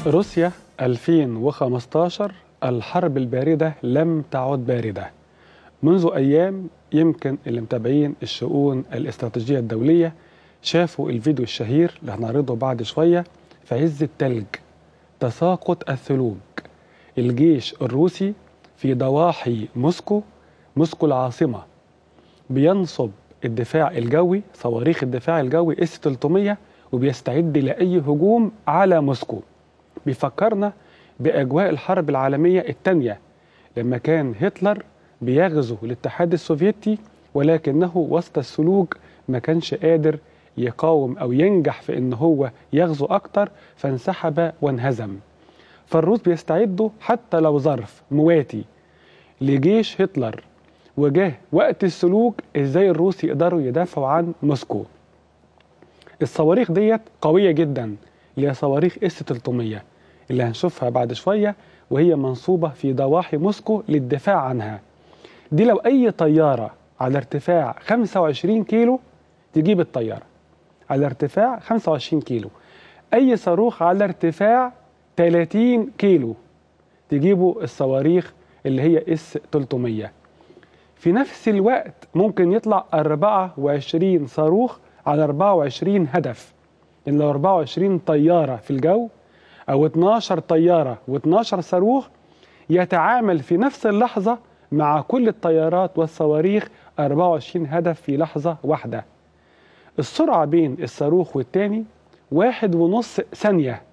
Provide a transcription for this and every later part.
روسيا 2015 الحرب الباردة لم تعد باردة منذ أيام يمكن اللي متابعين الشؤون الاستراتيجية الدولية شافوا الفيديو الشهير اللي هنعرضه بعد شوية في عز التلج تساقط الثلوج الجيش الروسي في ضواحي موسكو موسكو العاصمة بينصب الدفاع الجوي صواريخ الدفاع الجوي اس 300 وبيستعد لأي هجوم على موسكو بيفكرنا بأجواء الحرب العالمية الثانية لما كان هتلر بيغزو الاتحاد السوفيتي ولكنه وسط الثلوج ما كانش قادر يقاوم أو ينجح في إن هو يغزو أكتر فانسحب وانهزم فالروس بيستعدوا حتى لو ظرف مواتي لجيش هتلر وجاه وقت الثلوج ازاي الروس يقدروا يدافعوا عن موسكو الصواريخ ديت قوية جدا اللي هي صواريخ اس 300 اللي هنشوفها بعد شوية وهي منصوبة في ضواحي موسكو للدفاع عنها دي لو أي طيارة على ارتفاع 25 كيلو تجيب الطيارة على ارتفاع 25 كيلو أي صاروخ على ارتفاع 30 كيلو تجيبوا الصواريخ اللي هي اس 300 في نفس الوقت ممكن يطلع 24 صاروخ على 24 هدف ان لو 24 طياره في الجو او 12 طياره و12 صاروخ يتعامل في نفس اللحظه مع كل الطيارات والصواريخ 24 هدف في لحظه واحده السرعه بين الصاروخ والتاني واحد ونص ثانيه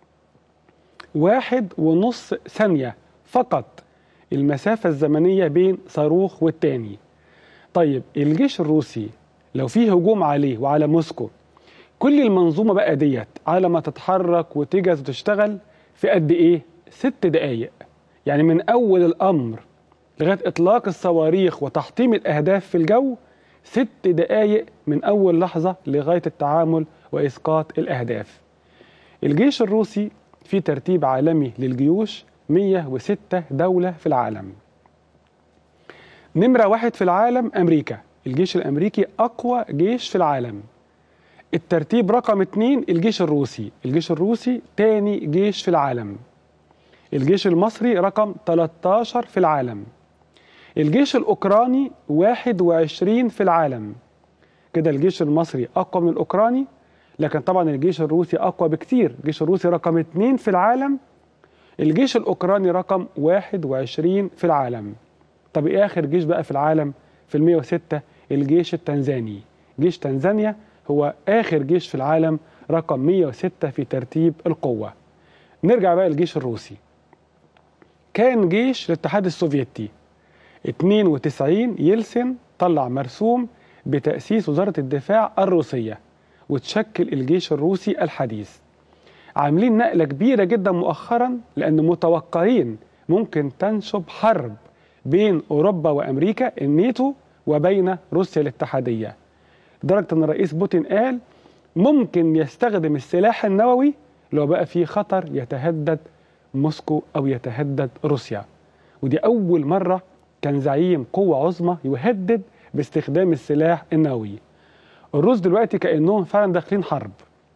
واحد ونص ثانيه فقط المسافة الزمنية بين صاروخ والتاني طيب الجيش الروسي لو فيه هجوم عليه وعلى موسكو كل المنظومة بقى ديت على ما تتحرك وتجهز وتشتغل في قد ايه ست دقايق يعني من اول الامر لغاية اطلاق الصواريخ وتحطيم الاهداف في الجو ست دقايق من اول لحظة لغاية التعامل واسقاط الاهداف الجيش الروسي في ترتيب عالمي للجيوش 106 دولة في العالم نمرة واحد في العالم أمريكا الجيش الأمريكي أقوى جيش في العالم الترتيب رقم اتنين الجيش الروسي الجيش الروسي تاني جيش في العالم الجيش المصري رقم 13 في العالم الجيش الأوكراني 21 في العالم كده الجيش المصري أقوى من الأوكراني لكن طبعا الجيش الروسي أقوى بكتير الجيش الروسي رقم اتنين في العالم الجيش الأوكراني رقم 21 في العالم طب إيه آخر جيش بقى في العالم في ال 106 الجيش التنزاني جيش تنزانيا هو آخر جيش في العالم رقم 106 في ترتيب القوة نرجع بقى للجيش الروسي كان جيش الاتحاد السوفيتي 92 يلسن طلع مرسوم بتأسيس وزارة الدفاع الروسية وتشكل الجيش الروسي الحديث عاملين نقلة كبيرة جدا مؤخرا لأن متوقعين ممكن تنشب حرب بين أوروبا وأمريكا الناتو وبين روسيا الاتحادية لدرجة أن الرئيس بوتين قال ممكن يستخدم السلاح النووي لو بقى فيه خطر يتهدد موسكو أو يتهدد روسيا ودي أول مرة كان زعيم قوة عظمى يهدد باستخدام السلاح النووي الروس دلوقتي كأنهم فعلا داخلين حرب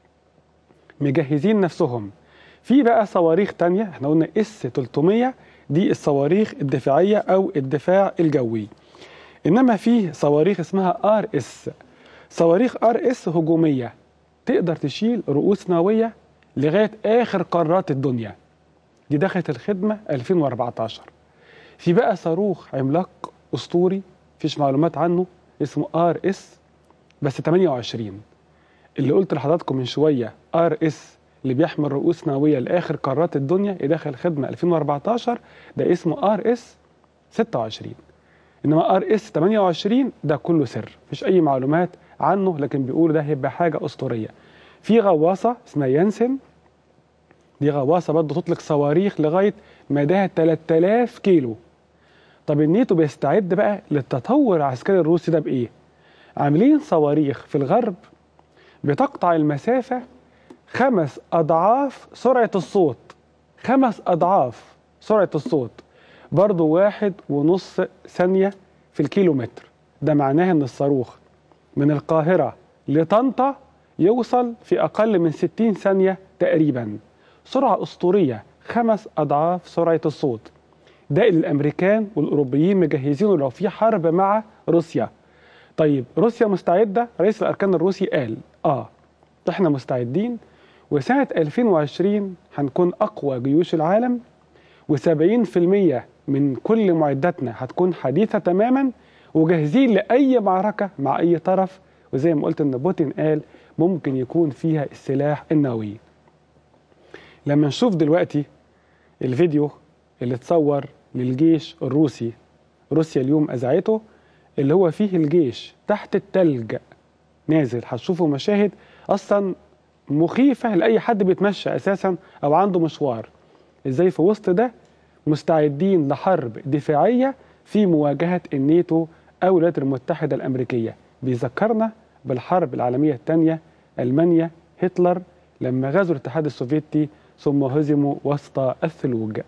مجهزين نفسهم في بقى صواريخ تانية احنا قلنا اس 300 دي الصواريخ الدفاعية او الدفاع الجوي انما في صواريخ اسمها ار اس صواريخ ار اس هجومية تقدر تشيل رؤوس نووية لغاية اخر قارات الدنيا دي دخلت الخدمة 2014 في بقى صاروخ عملاق اسطوري فيش معلومات عنه اسمه ار اس بس 28 اللي قلت لحضراتكم من شويه ار اس اللي بيحمل رؤوس نوويه لاخر قارات الدنيا داخل خدمه 2014 ده اسمه ار اس 26 انما ار اس 28 ده كله سر مفيش اي معلومات عنه لكن بيقولوا ده هيبقى حاجه اسطوريه في غواصه اسمها يانسن دي غواصه برضه تطلق صواريخ لغايه مداها 3000 كيلو طب الناتو بيستعد بقى للتطور العسكري الروسي ده بايه عاملين صواريخ في الغرب بتقطع المسافة خمس أضعاف سرعة الصوت خمس أضعاف سرعة الصوت برضو واحد ونص ثانية في الكيلومتر ده معناه أن الصاروخ من القاهرة لطنطا يوصل في أقل من 60 ثانية تقريبا سرعة أسطورية خمس أضعاف سرعة الصوت ده اللي الأمريكان والأوروبيين مجهزينه لو في حرب مع روسيا طيب روسيا مستعدة رئيس الأركان الروسي قال آه إحنا مستعدين وسنة 2020 هنكون أقوى جيوش العالم و70% من كل معداتنا هتكون حديثة تماما وجاهزين لأي معركة مع أي طرف وزي ما قلت إن بوتين قال ممكن يكون فيها السلاح النووي لما نشوف دلوقتي الفيديو اللي اتصور للجيش الروسي روسيا اليوم أذاعته اللي هو فيه الجيش تحت التلج نازل هتشوفوا مشاهد أصلا مخيفة لأي حد بيتمشى أساسا أو عنده مشوار إزاي في وسط ده مستعدين لحرب دفاعية في مواجهة الناتو أو الولايات المتحدة الأمريكية بيذكرنا بالحرب العالمية الثانية ألمانيا هتلر لما غزوا الاتحاد السوفيتي ثم هزموا وسط الثلوج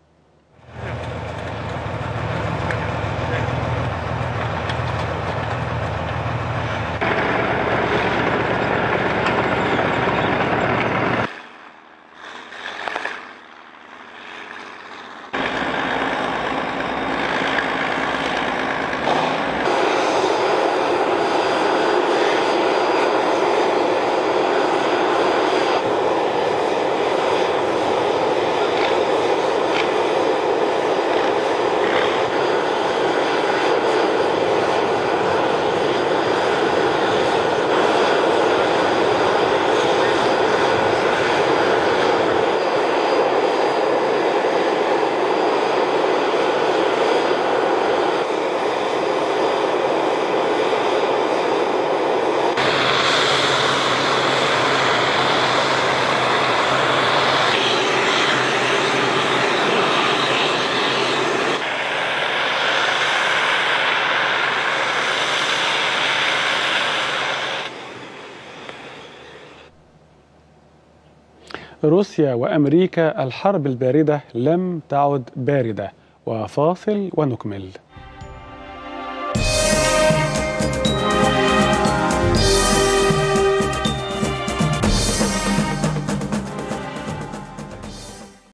روسيا وامريكا الحرب البارده لم تعد بارده وفاصل ونكمل